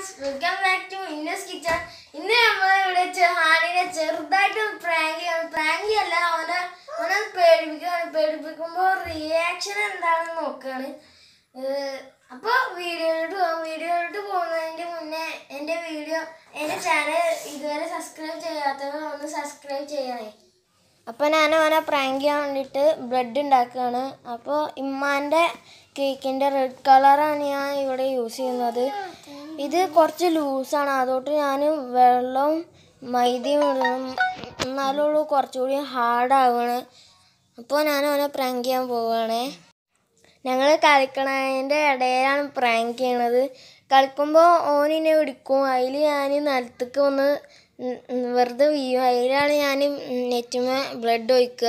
Friends welcome back to ഇന്നസ് kitchen ഇന്ന് നമ്മൾ ഇവിടെ ചെ- ഹാനിനെ ചെറുതായിട്ട് പ്രാങ്ക് ചെയ്യണം പ്രാങ്ക് അല്ല അവനെ അവനെ പേടിപ്പിക്കുകയാണ് പേടിപ്പിക്കുമ്പോൾ റിയാക്ഷൻ എന്താണെന്ന് നോക്കുകയാണ് ഏഹ് അപ്പൊ വീഡിയോയിലോട്ട് പോകാം വീഡിയോയിലോട്ട് പോകുന്നതിന്റെ മുന്നേ എൻ്റെ വീഡിയോ എൻ്റെ ചാനൽ ഇതുവരെ സബ്സ്ക്രൈബ് ചെയ്യാത്തവർ ഒന്ന് സബ്സ്ക്രൈബ് ചെയ്യണേ അപ്പോൾ ഞാൻ അവനെ പ്രാങ്ക് ചെയ്യാൻ വേണ്ടിയിട്ട് ബ്രെഡ് ഉണ്ടാക്കുകയാണ് അപ്പോൾ ഇമ്മാൻ്റെ കേക്കിൻ്റെ റെഡ് കളറാണ് ഞാൻ ഇവിടെ യൂസ് ചെയ്യുന്നത് ഇത് കുറച്ച് ലൂസാണ് അതുകൊണ്ട് ഞാൻ വെള്ളവും മൈദയും ഇടണം എന്നാലുള്ളൂ കുറച്ചുകൂടി ഹാർഡാവുകയാണ് അപ്പോൾ ഞാൻ അവനെ പ്രാങ്ക് ചെയ്യാൻ പോവുകയാണേ ഞങ്ങൾ കളിക്കണതിൻ്റെ ഇടയിലാണ് പ്രാങ്ക് ചെയ്യണത് കളിക്കുമ്പോൾ ഓനിനെ പിടിക്കും അതിൽ ഞാൻ നിലത്തേക്ക് വന്ന് ഉം ഉം വെറുതെ വീഴും അതിലാണ് ഞാൻ നെറ്റുമേ ബ്ലഡ് ഒഴിക്കുക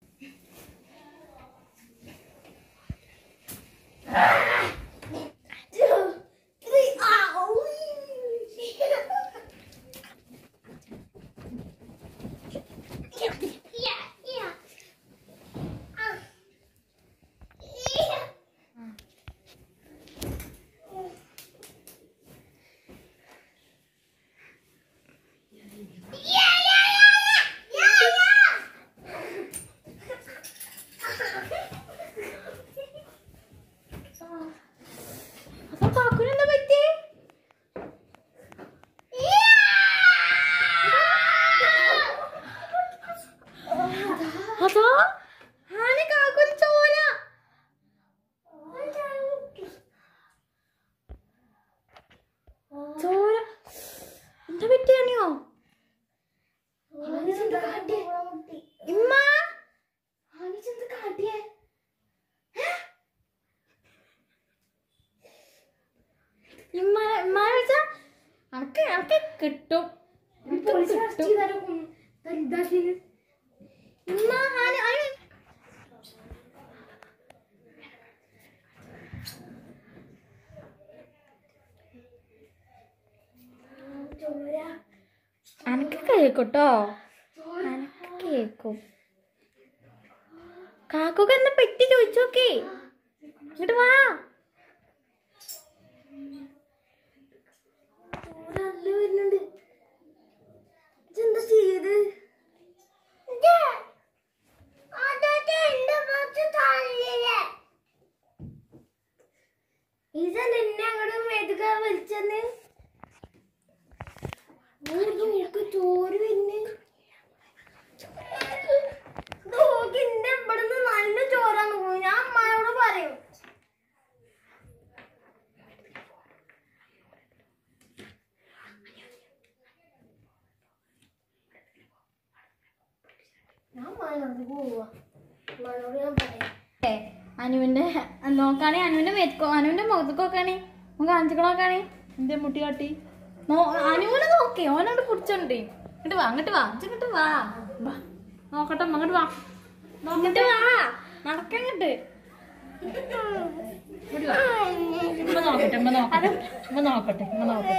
അപ്പൊ കാക്കുനെന്താ പറ്റി അതോ ആന കാക്കുന് ചോല ചോല എന്താ പറ്റിയാണിയോ ഇമ്മ കാട്ടിയേ ഇമ്മാനെ ഇമ്മാനെ വിളിച്ചാ അനക്ക് അനക്ക് കിട്ടും അനക്ക് കിട്ടും. ഇമ്മ ആന ആന അനക്ക് കേക്കട്ടോ അനക്ക് കേക്കും കാക്കൊക്കെ എന്താ പെട്ടി ചോദിച്ചോക്കേ ഇങ്ങോട്ട് വാ എന്താ ചെയ്ത് ഇതെന്താ എന്നെ അങ്ങോട്ട് മെതുക വലിച്ചെന്ന് നോക്ക് ചോറ് പിന്നെ നോക്ക് എന്റെ ഇവിടുന്ന് നല്ല ചോറാണ് പോയി ഞാൻ അമ്മായോട് പറയും ഞാൻ അമ്മാനോട് പോവാ അമ്മാനോട് ഞാൻ പറയാം ഏ, അനുവിന്റെ നോക്കാണേ അനുവിന്റെ മേത്തോ അനുവിന്റെ മുഖത്തേക്ക് നോക്കാണേ നമുക്ക് കാണിച്ചിട്ട് നോക്കാണേ എന്റെ മുട്ടി കാട്ടി നോ അനുവിനെ നോക്കേ ഓനോട് പിടിച്ചോണ്ടേ ഇങ്ങോട്ട് വാ അങ്ങോട്ട് വാ ഇജ്ജ് ഇങ്ങോട്ട് വാ വാ നോക്കട്ടെ അമ്മ, അങ്ങോട്ട് വാ നോക്കട്ടെ വാ നടക്കങ്ങട്ട് ഇങ്ങോട്ട് വാ. ഇമ്മ നോക്കട്ടെ ഇമ്മ നോക്കട്ടെ ഇമ്മ നോക്കട്ടെ ഇമ്മ നോക്കട്ടെ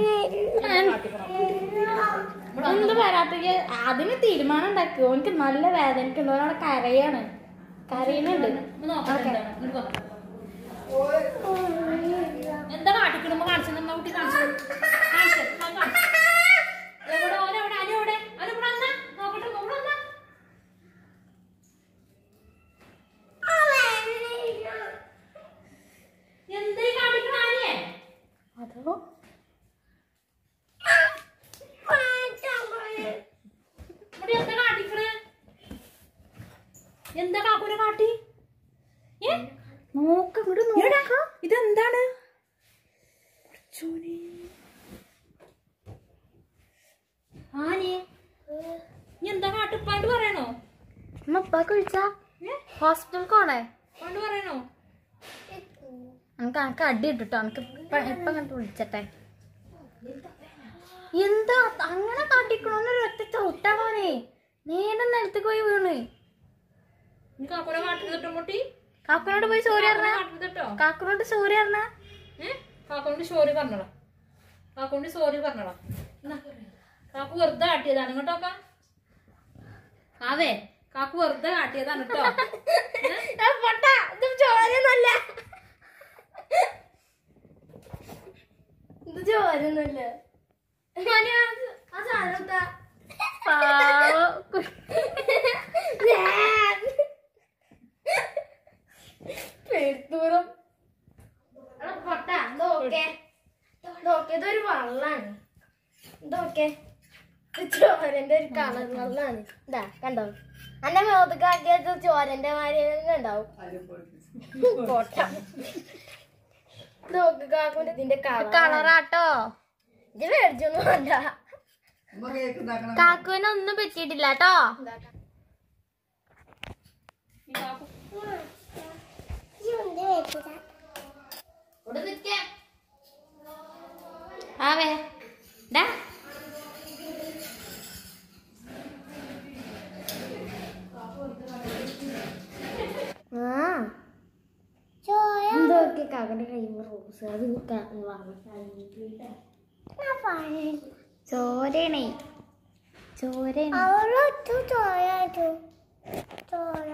എന്ത് വരാത്ത അതിന് തീരുമാനം ഉണ്ടാക്കി ഓനിക്ക് നല്ല വേദനക്കുണ്ട് ഒരാളെ കരയാണ് കരയുന്നുണ്ട് എന്താ കാട്ടിക്കണമ്പോ കാണിച്ചു നമ്മ കുട്ടി കാണിച്ചു എവിടെ ഓനെ എവിടെ അനു എവിടെ അനു ഇവിടെ വന്നാ നോക്കട്ടെ ഇവിടെ വന്നാ എന്തേ കാണിക്കണ ആനിയെ അതോ ഇവിടെ എന്താ കാട്ടിക്കണ് എന്താ കാക്കൂനെ കാട്ടി ഏ നോക്ക് ഇവിടെ നോക്ക ഇതെന്താണ് പടച്ചോനെ. ആനിയെ നീ എന്താ കാട്ട് പണ്ട് പറയണോ അമ്മ ഉപ്പാക്ക് വിളിച്ചാ ഹോസ്പിറ്റലിൽ പോണേ പണ്ട് പറയണോ നമുക്ക് അനക്ക് അടി ഇട്ടിട്ടോ എനിക്ക് ഇപ്പൊ ഇപ്പൊ കണ്ട് വിളിച്ചട്ടെ എന്താ അങ്ങനെ കാട്ടിക്കണോന്ന് ഒറ്റ ചവിട്ടാണോനെ നേരെ നിലത്തേക്ക് പോയി വീണ് നീ കാക്കൂനെ കാട്ടിട്ടോ മുട്ടി കാക്കനോട് പോയി സോറി പറഞ്ഞ കാട്ടിട്ടോ കാക്കനോട് സോറി പറഞ്ഞ ഏ കാക്കൂനോട് സോറി പറഞ്ഞോളാം കാക്കൂനോട് സോറി പറഞ്ഞോളാം എന്നാ, കാക്കു വെറുതെ കാട്ടിയതാണ് ഇങ്ങോട്ടോക്ക കാവേ കാക്കു വെറുതെ കാട്ടിയതാണ് കേട്ടോ പൊട്ട ഇത് ചോരയൊന്നുമല്ല ഇത് ചോരുന്നില്ല അനു, ആ സാധനം എന്താ പാവം കുട്ടി. പേർത്തൂറും പൊട്ട ഇതൊക്കെ ഇതൊക്കെ ഇതൊരു വള്ളാണ് ഇതൊക്കെ ഇത് ചോരന്റെ ഒരു കളർ വെള്ളാണ് ഇതാ കണ്ടോ അന്റെ മേതക്കാക്കിയത് ചോരന്റെ മാതിരി തന്നെ ഉണ്ടാവും പൊട്ട ഇതൊക്കെ കാക്കുന്റെ ഇതിന്റെ കളർ കളറാട്ടോ ഇത് മേടിച്ചൊന്നും വേണ്ട കാക്കുവിനൊന്നും പറ്റിയിട്ടില്ല കേട്ടോ ആവേ ഡാ ഇതൊക്കെ കാക്കന്റെ കയ്യിൽ റോസ് അത് വാങ്ങി ചോരണേ ചോരണേ അവളൊത്തു ചോര ചോര